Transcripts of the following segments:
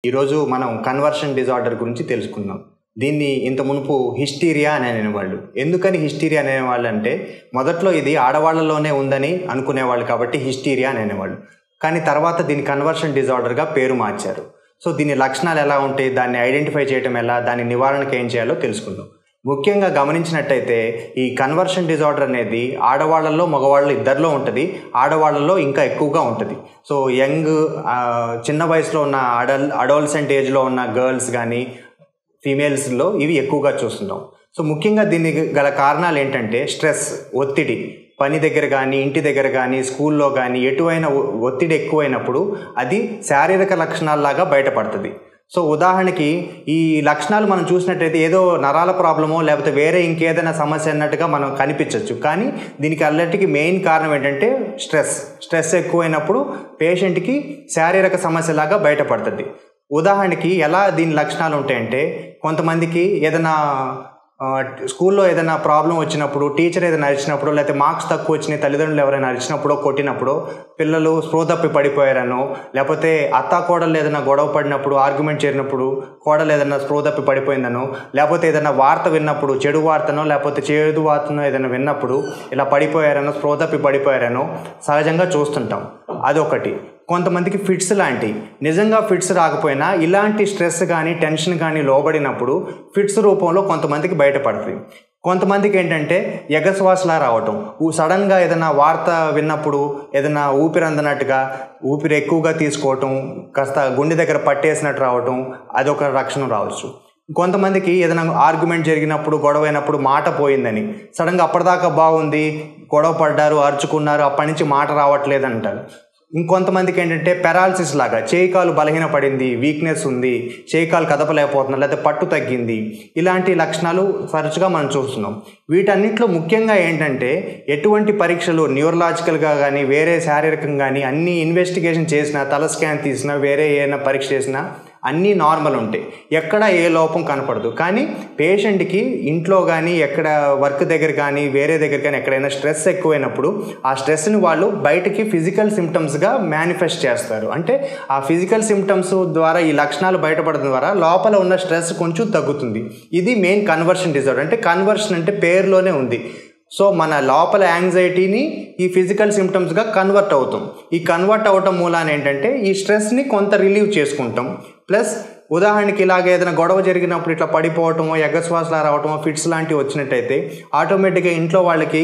ఈరోజు మనం conversion disorder గురించి తెలుసుకుందాం దీన్ని ఇంత మునుపు హిస్టీరియా అని అనేవాళ్ళు ఎందుకని హిస్టీరియా అనేవాళ్ళు అంటే మొదట్లో ఇది ఆడవాళ్ళలోనే ఉందని అనుకునేవాళ్ళు కాబట్టి హిస్టీరియా అని అనేవాళ్ళు కానీ తర్వాత దీని కన్వర్షన్ డిజార్డర్గా పేరు మార్చారు సో దీని లక్షణాలు ఎలా ఉంటాయి దాన్ని ఐడెంటిఫై చేయడం ఎలా దాని నివారణకు ఏం చేయాలో తెలుసుకుందాం ముఖ్యంగా గమనించినట్టయితే ఈ కన్వర్షన్ డిజార్డర్ అనేది ఆడవాళ్ళల్లో మగవాళ్ళు ఇద్దరిలో ఉంటుంది ఆడవాళ్ళలో ఇంకా ఎక్కువగా ఉంటుంది సో యంగ్ ఆ, చిన్న వయసులో ఉన్న అడల్ అడోల్సెంట్ ఏజ్లో ఉన్న గర్ల్స్ కానీ ఫీమేల్స్లో ఇవి ఎక్కువగా చూస్తున్నాం సో ముఖ్యంగా దీనికి గల కారణాలు ఏంటంటే స్ట్రెస్ ఒత్తిడి పని దగ్గర కానీ ఇంటి దగ్గర కానీ స్కూల్లో కానీ ఎటువైనా ఒ- ఒత్తిడి ఎక్కువైనప్పుడు అది శారీరక లక్షణాల్లాగా బయటపడుతుంది సో ఉదాహరణకి ఈ లక్షణాలు మనం చూసినట్టయితే ఏదో నరాల ప్రాబ్లమో లేకపోతే వేరే ఇంకేదైనా సమస్య అన్నట్టుగా మనం కనిపించవచ్చు కానీ దీనికి అన్నిటికీ మెయిన్ కారణం ఏంటంటే స్ట్రెస్ స్ట్రెస్ ఎక్కువైనప్పుడు పేషెంట్కి శారీరక సమస్యలాగా బయటపడుతుంది ఉదాహరణకి ఎలా దీని లక్షణాలు ఉంటాయంటే కొంతమందికి ఏదైనా ఆ, స్కూల్లో ఏదైనా ప్రాబ్లం వచ్చినప్పుడు టీచర్ ఏదైనా అరిచినప్పుడు లేకపోతే మార్క్స్ తక్కువ వచ్చినాయి తల్లిదండ్రులు ఎవరైనా అరిచినప్పుడో కొట్టినప్పుడు పిల్లలు స్పృహ తప్పి పడిపోయారనో లేకపోతే అత్తా కోడలు ఏదైనా గొడవ పడినప్పుడు ఆర్గ్యుమెంట్ చేరినప్పుడు కోడలు ఏదైనా స్పృహ తప్పి పడిపోయిందనో లేకపోతే ఏదైనా వార్త విన్నప్పుడు చెడు వార్తనో లేకపోతే చేదు వార్తనో ఏదైనా విన్నప్పుడు ఇలా పడిపోయారనో స్పృహ తప్పి పడిపోయారనో సహజంగా చూస్తుంటాం అదొకటి కొంతమందికి ఫిట్స్ లాంటి నిజంగా ఫిట్స్ రాకపోయినా ఇలాంటి స్ట్రెస్ కానీ టెన్షన్ కానీ లోబడినప్పుడు ఫిట్స్ రూపంలో కొంతమందికి బయటపడుతుంది కొంతమందికి ఏంటంటే ఎగశ్వాసలా రావటం ఊ- సడన్గా ఏదైనా వార్త విన్నప్పుడు ఏదైనా ఊపిరి అందనట్టుగా ఊపిరి ఎక్కువగా తీసుకోవటం కాస్త గుండె దగ్గర పట్టేసినట్టు రావటం అదొక లక్షణం రావచ్చు కొంతమందికి ఏదైనా ఆర్గ్యుమెంట్ జరిగినప్పుడు గొడవ అయినప్పుడు మాట పోయిందని సడన్గా అప్పటిదాకా బాగుంది గొడవ పడ్డారు అరుచుకున్నారు అప్పటి నుంచి మాట రావట్లేదు అంటారు ఇంకొంతమందికి ఏంటంటే పెరాలసిస్ లాగా చేయి కాలు బలహీన పడింది వీక్నెస్ ఉంది చేయి కాలు కదపలేకపోతున్నారు లేకపోతే పట్టు తగ్గింది ఇలాంటి లక్షణాలు తరచుగా మనం చూస్తున్నాం వీటన్నిటిలో ముఖ్యంగా ఏంటంటే ఎటువంటి పరీక్షలు న్యూరలాజికల్గా కానీ వేరే శారీరకంగా కానీ అన్ని ఇన్వెస్టిగేషన్ చేసినా తల స్కాన్ తీసినా వేరే ఏదైనా పరీక్ష చేసినా అన్నీ నార్మల్ ఉంటాయి ఎక్కడ ఏ లోపం కనపడదు కానీ పేషెంట్కి ఇంట్లో కానీ ఎక్కడ వర్క్ దగ్గర కానీ వేరే దగ్గర కానీ ఎక్కడైనా స్ట్రెస్ ఎక్కువైనప్పుడు ఆ స్ట్రెస్ని వాళ్ళు బయటికి ఫిజికల్ సిమ్టమ్స్గా మేనిఫెస్ట్ చేస్తారు అంటే ఆ ఫిజికల్ సిమ్టమ్స్ ద్వారా ఈ లక్షణాలు బయటపడడం ద్వారా లోపల ఉన్న స్ట్రెస్ కొంచెం తగ్గుతుంది ఇది మెయిన్ కన్వర్షన్ డిజార్డర్ అంటే కన్వర్షన్ అంటే పేరులోనే ఉంది సో మన లోపల యాంగ్జైటీని ఈ ఫిజికల్ సిమ్టమ్స్గా కన్వర్ట్ అవుతాం ఈ కన్వర్ట్ అవటం మూలాన ఏంటంటే ఈ స్ట్రెస్ని కొంత రిలీవ్ చేసుకుంటాం ప్లస్ ఉదాహరణకి ఇలాగ ఏదైనా గొడవ జరిగినప్పుడు ఇట్లా పడిపోవటమో ఎగశ్వాసలా రావటమో ఫిట్స్ లాంటివి వచ్చినట్టయితే ఆటోమేటిక్గా ఇంట్లో వాళ్ళకి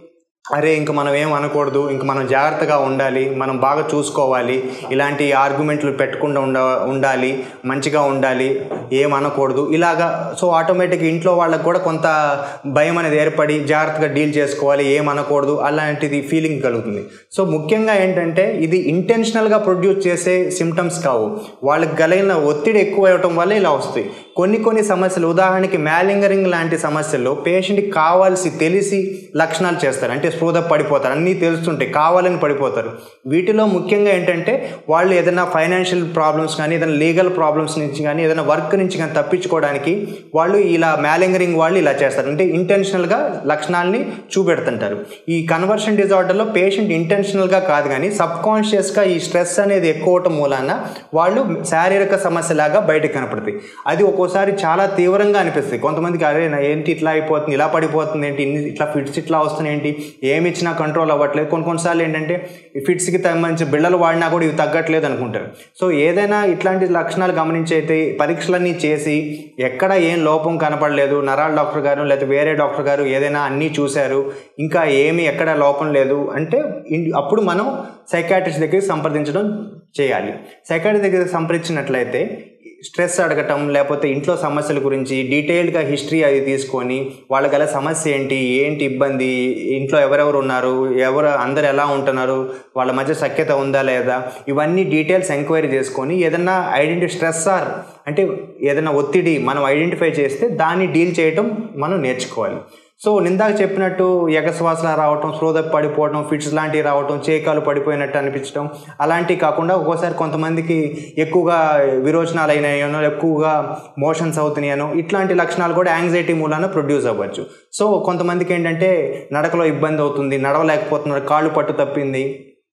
అరే ఇంక మనం ఏం అనకూడదు ఇంక మనం జాగ్రత్తగా ఉండాలి మనం బాగా చూసుకోవాలి ఇలాంటి ఆర్గ్యుమెంట్లు పెట్టకుండా ఉండ ఉండాలి మంచిగా ఉండాలి ఏం అనకూడదు ఇలాగా సో ఆటోమేటిక్గా ఇంట్లో వాళ్ళకి కూడా కొంత భయం అనేది ఏర్పడి జాగ్రత్తగా డీల్ చేసుకోవాలి ఏం అనకూడదు అలాంటిది ఫీలింగ్ కలుగుతుంది సో ముఖ్యంగా ఏంటంటే ఇది ఇంటెన్షనల్గా ప్రొడ్యూస్ చేసే సిమ్టమ్స్ కావు వాళ్ళకి కలిగిన ఒత్తిడి ఎక్కువ అవ్వటం వల్ల ఇలా వస్తాయి కొన్ని కొన్ని సమస్యలు ఉదాహరణకి మ్యాలింగరింగ్ లాంటి సమస్యల్లో పేషెంట్కి కావాల్సి తెలిసి లక్షణాలు చేస్తారు అంటే స్పృహ పడిపోతారు అన్నీ తెలుస్తుంటాయి కావాలని పడిపోతారు వీటిలో ముఖ్యంగా ఏంటంటే వాళ్ళు ఏదైనా ఫైనాన్షియల్ ప్రాబ్లమ్స్ కానీ ఏదైనా లీగల్ ప్రాబ్లమ్స్ నుంచి కానీ ఏదైనా వర్క్ నుంచి కానీ తప్పించుకోవడానికి వాళ్ళు ఇలా మ్యాలింగరింగ్ వాళ్ళు ఇలా చేస్తారు అంటే ఇంటెన్షనల్గా లక్షణాలని చూపెడుతుంటారు ఈ కన్వర్షన్ డిజార్డర్లో పేషెంట్ ఇంటెన్షనల్గా కాదు కానీ సబ్ కాన్షియస్గా ఈ స్ట్రెస్ అనేది ఎక్కువ అవటం మూలాన వాళ్ళు శారీరక సమస్యలాగా బయటకు కనపడుతాయి అది ఒక్కోసారి చాలా తీవ్రంగా అనిపిస్తుంది కొంతమందికి అరే నా ఏంటి ఇట్లా అయిపోతుంది ఇలా పడిపోతుంది ఏంటి ఇన్ని ఇట్లా ఫిట్స్ ఇట్లా వస్తున్నాయి ఏంటి ఏమి ఇచ్చినా కంట్రోల్ అవ్వట్లేదు కొన్ని కొన్నిసార్లు ఏంటంటే ఈ ఫిట్స్కి సంబంధించి బిళ్ళలు వాడినా కూడా ఇవి తగ్గట్లేదు అనుకుంటారు సో ఏదైనా ఇట్లాంటి లక్షణాలు గమనించైతే పరీక్షలన్నీ చేసి ఎక్కడ ఏం లోపం కనపడలేదు నరాల డాక్టర్ గారు లేదా వేరే డాక్టర్ గారు ఏదైనా అన్నీ చూశారు ఇంకా ఏమీ ఎక్కడ లోపం లేదు అంటే ఇన్- అప్పుడు మనం సైకాట్రిస్ట్ దగ్గరికి సంప్రదించడం చేయాలి సైకాట్రిస్ట్ దగ్గర సంప్రదించినట్లయితే స్ట్రెస్ అడగటం లేకపోతే ఇంట్లో సమస్యల గురించి డీటెయిల్డ్గా హిస్టరీ అది తీసుకొని వాళ్ళ గల సమస్య ఏంటి ఏంటి ఇబ్బంది ఇంట్లో ఎవరెవరు ఉన్నారు ఎవరు అందరు ఎలా ఉంటున్నారు వాళ్ళ మధ్య సఖ్యత ఉందా లేదా ఇవన్నీ డీటెయిల్స్ ఎంక్వైరీ చేసుకొని ఏదన్నా ఐడెంటి స్ట్రెస్ ఆర్ అంటే ఏదైనా ఒత్తిడి మనం ఐడెంటిఫై చేస్తే దాన్ని డీల్ చేయటం మనం నేర్చుకోవాలి సో నిందాక చెప్పినట్టు ఎగశ్వాసన రావటం స్రోద పడిపోవటం ఫిట్స్ లాంటివి రావటం చేకాలు పడిపోయినట్టు అనిపించడం అలాంటివి కాకుండా ఒక్కోసారి కొంతమందికి ఎక్కువగా విరోచనాలు అయినాయనో ఎక్కువగా మోషన్స్ అవుతున్నాయనో ఇట్లాంటి లక్షణాలు కూడా యాంగ్జైటీ మూలాన ప్రొడ్యూస్ అవ్వచ్చు సో కొంతమందికి ఏంటంటే నడకలో ఇబ్బంది అవుతుంది నడవలేకపోతున్నారు కాళ్ళు పట్టు తప్పింది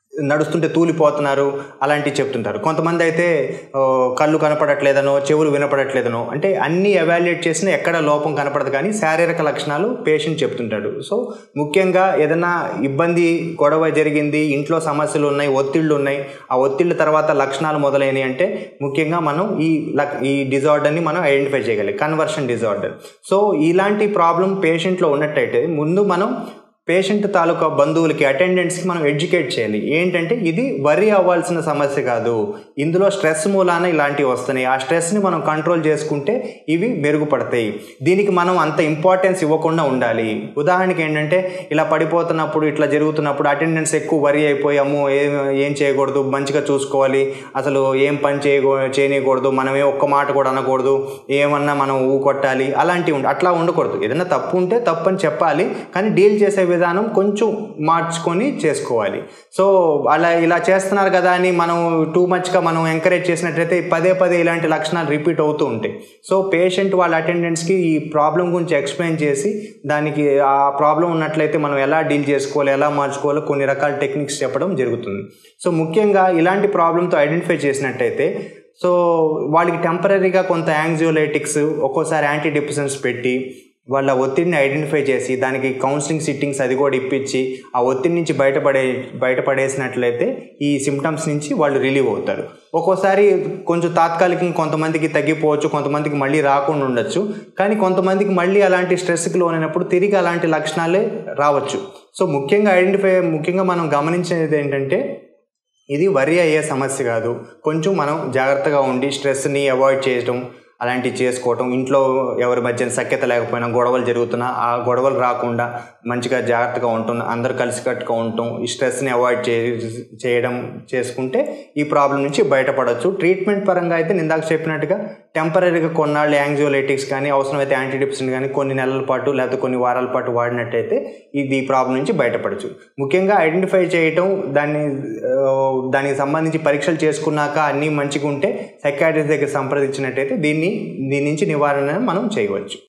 నడుస్తుంటే తూలిపోతున్నారు అలాంటివి చెప్తుంటారు కొంతమంది అయితే ఆ, కళ్ళు కనపడట్లేదనో చెవులు వినపడట్లేదనో అంటే అన్నీ ఎవాల్యుయేట్ చేసినా ఎక్కడ లోపం కనపడదు కానీ శారీరక లక్షణాలు పేషెంట్ చెప్తుంటాడు సో ముఖ్యంగా ఏదైనా ఇబ్బంది గొడవ జరిగింది ఇంట్లో సమస్యలు ఉన్నాయి ఒత్తిళ్ళు ఉన్నాయి ఆ ఒత్తిళ్ళ తర్వాత లక్షణాలు మొదలైనవి అంటే ముఖ్యంగా మనం ఈ లక్- ఈ డిజార్డర్ని మనం ఐడెంటిఫై చేయగలి కన్వర్షన్ డిజార్డర్ సో ఇలాంటి ప్రాబ్లం పేషెంట్లో ఉన్నట్టయితే ముందు మనం పేషెంట్ తాలూకా బంధువులకి అటెండెంట్స్కి మనం ఎడ్యుకేట్ చేయాలి ఏంటంటే ఇది వరి అవ్వాల్సిన సమస్య కాదు ఇందులో స్ట్రెస్ మూలాన ఇలాంటివి వస్తున్నాయి ఆ స్ట్రెస్ని మనం కంట్రోల్ చేసుకుంటే ఇవి మెరుగుపడతాయి దీనికి మనం అంత ఇంపార్టెన్స్ ఇవ్వకుండా ఉండాలి ఉదాహరణకి ఏంటంటే ఇలా పడిపోతున్నప్పుడు ఇట్లా జరుగుతున్నప్పుడు అటెండెన్స్ ఎక్కువ వరి అయిపోయి అమ్మో ఏం ఏం చేయకూడదు మంచిగా చూసుకోవాలి అసలు ఏం పని చేయకూ చేయనీయకూడదు మనమే ఒక్క మాట కూడా అనకూడదు ఏమన్నా మనం ఊ కొట్టాలి అలాంటివి ఉండ అట్లా ఉండకూడదు ఏదైనా తప్పు ఉంటే తప్పు అని చెప్పాలి కానీ డీల్ చేసే విధానం కొంచెం మార్చుకొని చేసుకోవాలి సో అలా ఇలా చేస్తున్నారు కదా అని మనం టూ మచ్గా మనం ఎంకరేజ్ చేసినట్లయితే పదే పదే ఇలాంటి లక్షణాలు రిపీట్ అవుతూ ఉంటాయి సో పేషెంట్ వాళ్ళ అటెండెంట్స్కి ఈ ప్రాబ్లం గురించి ఎక్స్ప్లెయిన్ చేసి దానికి ఆ ప్రాబ్లం ఉన్నట్లయితే మనం ఎలా డీల్ చేసుకోవాలి ఎలా మార్చుకోవాలో కొన్ని రకాల టెక్నిక్స్ చెప్పడం జరుగుతుంది సో ముఖ్యంగా ఇలాంటి ప్రాబ్లంతో ఐడెంటిఫై చేసినట్టయితే సో వాళ్ళకి టెంపరీగా కొంత యాంగ్జియోలైటిక్స్ ఒక్కోసారి యాంటీ డిప్రెసెంట్స్ పెట్టి వాళ్ళ ఒత్తిడిని ఐడెంటిఫై చేసి దానికి కౌన్సిలింగ్ సిట్టింగ్స్ అది కూడా ఇప్పించి ఆ ఒత్తిడి నుంచి బయటపడే బయటపడేసినట్లయితే ఈ సిమ్టమ్స్ నుంచి వాళ్ళు రిలీవ్ అవుతారు ఒక్కోసారి కొంచెం తాత్కాలికంగా కొంతమందికి తగ్గిపోవచ్చు కొంతమందికి మళ్ళీ రాకుండా ఉండొచ్చు కానీ కొంతమందికి మళ్ళీ అలాంటి స్ట్రెస్కి లోనైనప్పుడు తిరిగి అలాంటి లక్షణాలే రావచ్చు సో ముఖ్యంగా ఐడెంటిఫై ముఖ్యంగా మనం గమనించేది ఏంటంటే ఇది వరి అయ్యే సమస్య కాదు కొంచెం మనం జాగ్రత్తగా ఉండి స్ట్రెస్ని అవాయిడ్ చేయడం అలాంటివి చేసుకోవటం ఇంట్లో ఎవరి మధ్య సఖ్యత లేకపోయినా గొడవలు జరుగుతున్నా ఆ గొడవలు రాకుండా మంచిగా జాగ్రత్తగా ఉండటం అందరూ కలిసికట్టుగా ఉండటం ఈ స్ట్రెస్ని అవాయిడ్ చే చేయడం చేసుకుంటే ఈ ప్రాబ్లం నుంచి బయటపడవచ్చు ట్రీట్మెంట్ పరంగా అయితే నేను ఇందాక చెప్పినట్టుగా టెంపరీగా కొన్నాళ్ళు యాంగ్జియోలైటిక్స్ కానీ అవసరమైతే యాంటీడిప్సిన్ కానీ కొన్ని నెలల పాటు లేకపోతే కొన్ని వారాల పాటు వాడినట్టయితే ఇది ఈ ప్రాబ్లం నుంచి బయటపడచ్చు ముఖ్యంగా ఐడెంటిఫై చేయటం దాన్ని ఆ, దానికి సంబంధించి పరీక్షలు చేసుకున్నాక అన్నీ మంచిగా ఉంటే సైకాట్రిస్ట్ దగ్గర సంప్రదించినట్టయితే దీన్ని దీని నుంచి నివారణ మనం చేయవచ్చు